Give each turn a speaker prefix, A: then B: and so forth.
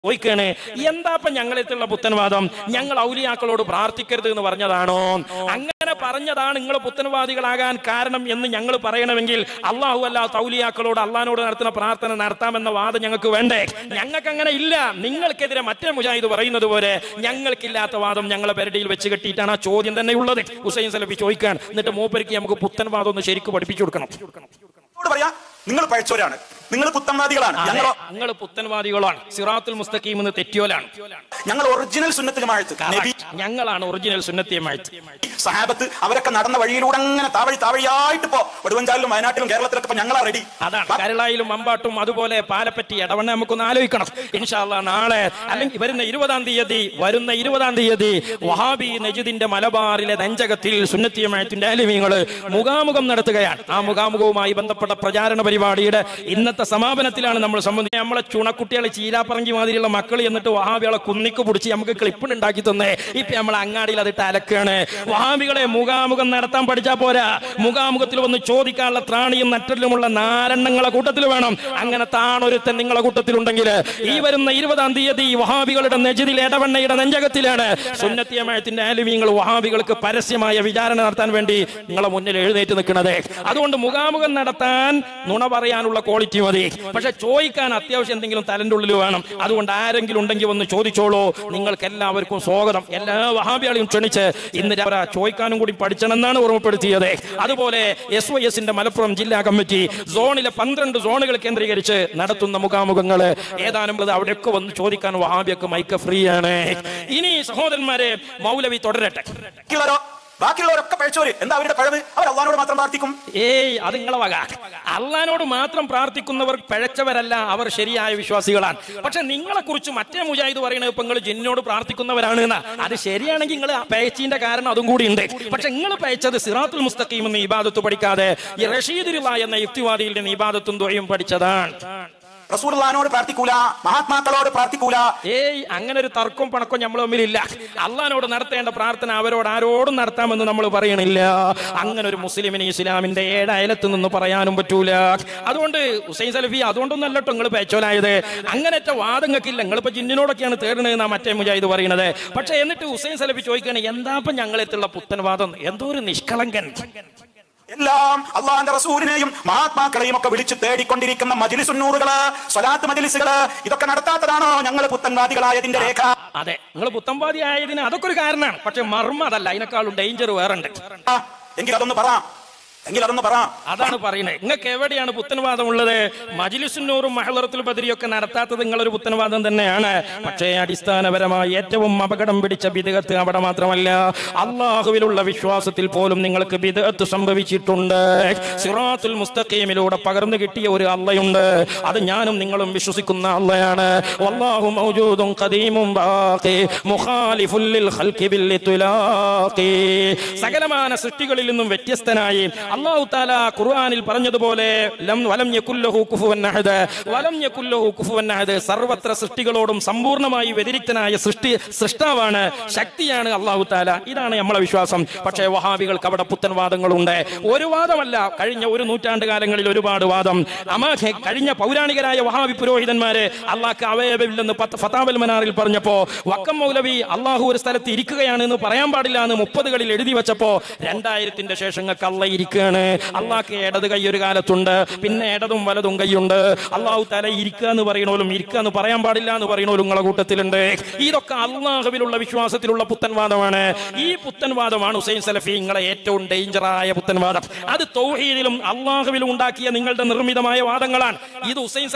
A: ചോദിക്കാണ് എന്താ ഞങ്ങളെത്തുള്ള പുത്തൻവാദം ഞങ്ങൾ ഔലിയാക്കളോട് പ്രാർത്ഥിക്കരുത് എന്ന് പറഞ്ഞതാണോ അങ്ങനെ പറഞ്ഞതാണ് നിങ്ങൾ പുത്തൻവാദികളാകാൻ കാരണം എന്ന് ഞങ്ങൾ പറയണമെങ്കിൽ അള്ളാഹു അല്ലാത്ത ഔലിയാക്കളോട് അള്ളഹാനോട് നടത്തുന്ന പ്രാർത്ഥന നടത്താമെന്ന വാദം ഞങ്ങൾക്ക് വേണ്ടേ ഞങ്ങൾക്ക് അങ്ങനെ ഇല്ല നിങ്ങൾക്കെതിരെ മറ്റേ മുജാഹിദ് പറയുന്നത് പോലെ ഞങ്ങൾക്കില്ലാത്ത വാദം ഞങ്ങളെ പെരടിയിൽ വെച്ച് കെട്ടിയിട്ടാണ് ആ ചോദ്യം തന്നെ ഉള്ളത് ഹുസൈൻ സലഫി ചോദിക്കാൻ എന്നിട്ട് മൂപ്പരിക്ക് നമുക്ക് പുത്തൻവാദം ഒന്ന് ശരിക്കും പഠിപ്പിച്ചു കൊടുക്കണം
B: അവരോട് പറയാ നിങ്ങൾ പഴച്ചവരാണ് നിങ്ങൾ പുത്തൻവാദികളാണ് ഞങ്ങളോ
A: നിങ്ങൾ പുത്തൻവാദികളാണ് സിറാത്തുൽ മുസ്തഖീം എന്ന് തെറ്റിയോലാണ്
B: ഞങ്ങൾ ഒറിജിനൽ സുന്നത്ത് ജമാഅത്ത് നബി
A: ഞങ്ങളാണ് ഒറിജിനൽ സുന്നത്തിയമായിട്ട്
B: സഹാബത്ത് അവരൊക്കെ നടന്ന വഴിയിലൂടെ അങ്ങനെ താവഴി താവഴിയായിട്ട് ഇപ്പോ വടുവഞ്ചാലിലും വയനാട്ടിലും കേരളത്തിലൊക്കെ ഇപ്പൊ ഞങ്ങളാ റെഡി
A: അതാണ് കരളായിലും മമ്പാട്ടും അതുപോലെ പാലപ്പറ്റി ഇടവണ്ണ നമുക്കൊന്ന് ആലോചിക്കണം ഇൻഷാല്ല നാളെ അല്ലെങ്കിൽ വരുന്ന ഇരുപതാം തീയതി വരുന്ന ഇരുപതാം തീയതി വഹാബി നജിദിന്റെ മലബാറിലെ നെഞ്ചകത്തിൽ സുന്നത്തിയമായത്തിന്റെ അലിമീങ്ങള് മുഖാമുഖം നടത്തുകയാണ് ആ മുഖാമുഖവുമായി ബന്ധപ്പെട്ട പ്രചാരണ പരിപാടിയുടെ ഇന്നത്തെ സമാപനത്തിലാണ് നമ്മൾ സംബന്ധിച്ച് നമ്മളെ ചുണക്കുട്ടികളെ ചീരാപ്പറങ്കി മാതിരിയുള്ള മക്കൾ എന്നിട്ട് വഹാബികളെ കുന്നിക്ക് പിടിച്ച് നമുക്ക് ക്ലിപ്പിഡ് ഉണ്ടാക്കി തന്നേ ഇപ്പൊ നമ്മൾ അങ്ങാടിയിൽ അതിട്ട് അലക്കാണ് വഹാബികളെ മുഖാമുഖം നടത്താൻ പഠിച്ചാ പോരാ മുഖാമുഖത്തിൽ വന്ന് ചോദിക്കാനുള്ള ത്രാണിയും നറ്റലിലുമുള്ള നാരെണ്ണങ്ങളെ കൂട്ടത്തിൽ വേണം അങ്ങനെ താണൊരുത്തൻ നിങ്ങളെ കൂട്ടത്തിലുണ്ടെങ്കിൽ ഈ വരുന്ന ഇരുപതാം തീയതി വഹാബികളുടെ നെജിതിൽ ഇടവണ്ണയുടെ നെഞ്ചകത്തിലാണ് സുന്നത്തിയമയത്തിന്റെ ആലുമീങ്ങൾ വഹാബികൾക്ക് പരസ്യമായ വിചാരണ നടത്താൻ വേണ്ടി നിങ്ങളെ മുന്നിൽ എഴുന്നേറ്റ് നിൽക്കുന്നത് അതുകൊണ്ട് മുഖാമുഖം നടത്താൻ നുണ പറയാനുള്ള ക്വാളിറ്റി മതി പക്ഷെ ചോദിക്കാൻ അത്യാവശ്യം എന്തെങ്കിലും തലന്റെ ഉള്ളിൽ വേണം അതുകൊണ്ട് ആരെങ്കിലും ഉണ്ടെങ്കിൽ ഒന്ന് ചോദിച്ചോളൂ നിങ്ങൾക്ക് എല്ലാവർക്കും സ്വാഗതം എല്ലാ വഹാബികളെയും ക്ഷണിച്ച് ഇന്ന് രാവിലെ ചോദിക്കാനും കൂടി പഠിച്ചണമെന്നാണ് ഓർമ്മപ്പെടുത്തിയത് അതുപോലെ എസ് വൈ എസിന്റെ മലപ്പുറം ജില്ലാ കമ്മിറ്റി സോണിലെ പന്ത്രണ്ട് സോണുകൾ കേന്ദ്രീകരിച്ച് നടത്തുന്ന മുഖാമുഖങ്ങൾ ഏതാനും ഉള്ളത് അവിടെയൊക്കെ വന്ന് ചോദിക്കാൻ വഹാബിയൊക്കെ മൈക്ക് ഫ്രീ ആണ് ഇനി സഹോദരന്മാരെ മൗലവി തുടരട്ടെ
B: ബാക്കിയുള്ളവരോ ബാക്കിയുള്ളവരൊക്കെ പഴച്ചവര് എന്താ അവരുടെ പഴവ് അവർ അള്ളഹാനോട് മാത്രം പ്രാർത്ഥിക്കും
A: ഏയ് അത് നിങ്ങളെ വക അള്ളഹാനോട് മാത്രം പ്രാർത്ഥിക്കുന്നവർ പിഴച്ചവരല്ല അവർ ശരിയായ വിശ്വാസികളാണ് പക്ഷെ നിങ്ങളെ കുറിച്ച് മറ്റേ മുജാഹിദ് പറയുന്നത് ഇപ്പൊ നിങ്ങൾ ജിന്നോട് പ്രാർത്ഥിക്കുന്നവരാണ് എന്നാ അത് ശരിയാണെങ്കിൽ നിങ്ങൾ പേച്ചിന്റെ കാരണം അതും കൂടി ഉണ്ട് പക്ഷെ നിങ്ങൾ പേച്ചത് സിറാത്തുൽ മുസ്തഖീം എന്ന ഇബാദത്ത് പഠിക്കാതെ ഈ റഷീദുല്ല എന്ന യുക്തിവാദിയിൽ നിന്ന് ഇബാദത്തും ദ്വയും പഠിച്ചതാണ്
B: റസൂർലാനോട് പ്രാർത്ഥിക്കൂല മഹാത്മാക്കളോട് പ്രാർത്ഥിക്കൂല
A: ഏയ് അങ്ങനെ ഒരു തർക്കവും പണക്കവും നമ്മൾ തമ്മിലില്ല അള്ളഹാനോട് നടത്തേണ്ട പ്രാർത്ഥന അവരോട് ആരോടും നടത്താമെന്ന് നമ്മൾ പറയണില്ല അങ്ങനെ ഒരു മുസ്ലിമിന് ഇസ്ലാമിന്റെ ഏഴ് അയലത്ത് നിന്ന് പറയാനും പറ്റൂല അതുകൊണ്ട് ഹുസൈൻ സലഫി അതുകൊണ്ടൊന്നും അല്ലട്ടോ നിങ്ങൾ പേച്ചോലായത് അങ്ങനത്തെ വാദങ്ങൾക്കില്ല നിങ്ങളിപ്പോ ജിന്നിനോടൊക്കെയാണ് തേടുന്നതെന്നാ മറ്റേ മുജാഹിദ് പറയുന്നത് പക്ഷെ എന്നിട്ട് ഹുസൈൻ സലഫി ചോദിക്കുകയാണ് എന്താപ്പം ഞങ്ങളെത്തുള്ള പുത്തൻവാദം എന്തോ ഒരു നിഷ്കളങ്കൻ
B: എല്ലാം അള്ളാന്റെ റസൂലിനെയും മഹാത്മാക്കളെയും ഒക്കെ വിളിച്ചു തേടിക്കൊണ്ടിരിക്കുന്ന മജിലിസുന്നൂറുകള് സ്വലാത്ത് മജിലിസുകള് ഇതൊക്കെ നടത്താത്തതാണോ ഞങ്ങൾ പുത്തൻവാദികളായതിന്റെ രേഖ
A: അതെ നിങ്ങൾ പുത്തൻവാദി ആയതിന് അതൊക്കെ ഒരു കാരണമാണ് പക്ഷെ മർമ്മ അതല്ല അതിനേക്കാളും ഡേഞ്ചർ വേറെ ഉണ്ട്
B: ആ, എങ്കിൽ അതൊന്ന് പറ എങ്കിൽ അതൊന്ന് പറ
A: അതാണ് പറയുന്നത് നിങ്ങൾക്ക് എവിടെയാണ് പുത്തൻവാദം ഉള്ളത് മജിലിസുന്നൂറും മഹളറത്തുൽ ബദരിയൊക്കെ നടത്താത്തത് നിങ്ങളൊരു പുത്തൻവാദം തന്നെയാണ് പക്ഷേ അടിസ്ഥാനപരമായി ഏറ്റവും അപകടം പിടിച്ച ബിദഗത്ത് അവിടെ മാത്രമല്ല അള്ളാഹുവിലുള്ള വിശ്വാസത്തിൽ പോലും നിങ്ങൾക്ക് ബിദഗത്ത് സംഭവിച്ചിട്ടുണ്ട് സിറാത്തുൽ മുസ്തഖീമിലൂടെ പകർന്നു കിട്ടിയ ഒരു അള്ളയുണ്ട് അത് ഞാനും നിങ്ങളും വിശ്വസിക്കുന്ന അള്ളയാണ് വല്ലാഹു മൗജൂദും ഖദീമും ബാഖി മുഖാലിഫുൽ ലിൽ ഖൽഖി ബിൽ ഇത്ലാഖി സകലമാന സൃഷ്ടികളിൽ നിന്നും വ്യത്യസ്തനായി അള്ളാഹു താല ഖുർആനിൽ പറഞ്ഞതുപോലെ ലം വലം യകുല്ലഹു കുഫുവൻ അഹദ് വലം യകുല്ലഹു കുഫുവൻ അഹദ് സർവത്ര സൃഷ്ടികളോടും സമ്പൂർണ്ണമായി വ്യതിരിക്തനായ സൃഷ്ടി സൃഷ്ടാവാണ് ശക്തിയാണ് അള്ളാഹു താല ഇതാണ് നമ്മളെ വിശ്വാസം പക്ഷേ വഹാബികൾക്ക് അവിടെ പുത്തൻ വാദങ്ങളുണ്ട് ഒരു വാദമല്ല കഴിഞ്ഞ ഒരു നൂറ്റാണ്ട് കാലങ്ങളിൽ ഒരുപാട് വാദം അമാ കഴിഞ്ഞ പൗരാണികരായ വഹാബി പുരോഹിതന്മാര് അള്ളാഹ്ക്ക് അവയവമില്ലെന്ന് പത്ത് ഫതാവൽ മനാറിൽ പറഞ്ഞപ്പോ വക്കം മൗലവി അള്ളാഹു ഒരു സ്ഥലത്ത് ഇരിക്കുകയാണ് എന്ന് പറയാൻ പാടില്ല എന്ന് മുപ്പതുകളിൽ എഴുതി വെച്ചപ്പോ രണ്ടായിരത്തിന്റെ ശേഷങ്ങൾക്ക് അള്ള ഇരിക്കുകയാണ് അള്ളാഹ്ക്ക് ഇടത് കൈ ഒരു കാലത്തുണ്ട് പിന്നെ ഇടതും വലതും കൈയുണ്ട് അള്ളാഹു തല ഇരിക്കുക എന്ന് പറയണോലും ഇരിക്കുക എന്ന് പറയാൻ പാടില്ല എന്ന് പറയണോലും നിങ്ങളെ കൂട്ടത്തിലുണ്ട് ഇതൊക്കെ അള്ളാഹുവിലുള്ള വിശ്വാസത്തിലുള്ള പുത്തൻവാദമാണ് ഈ പുത്തൻവാദമാണ് ഹുസൈൻ സലഫി നിങ്ങളെ ഏറ്റവും ഡേഞ്ചറായ പുത്തൻവാദം അത് തൗഹീദിലും അള്ളാഹുവിലും ഉണ്ടാക്കിയ നിങ്ങളുടെ നിർമ്മിതമായ വാദങ്ങളാണ് ഇത് ഹുസൈൻ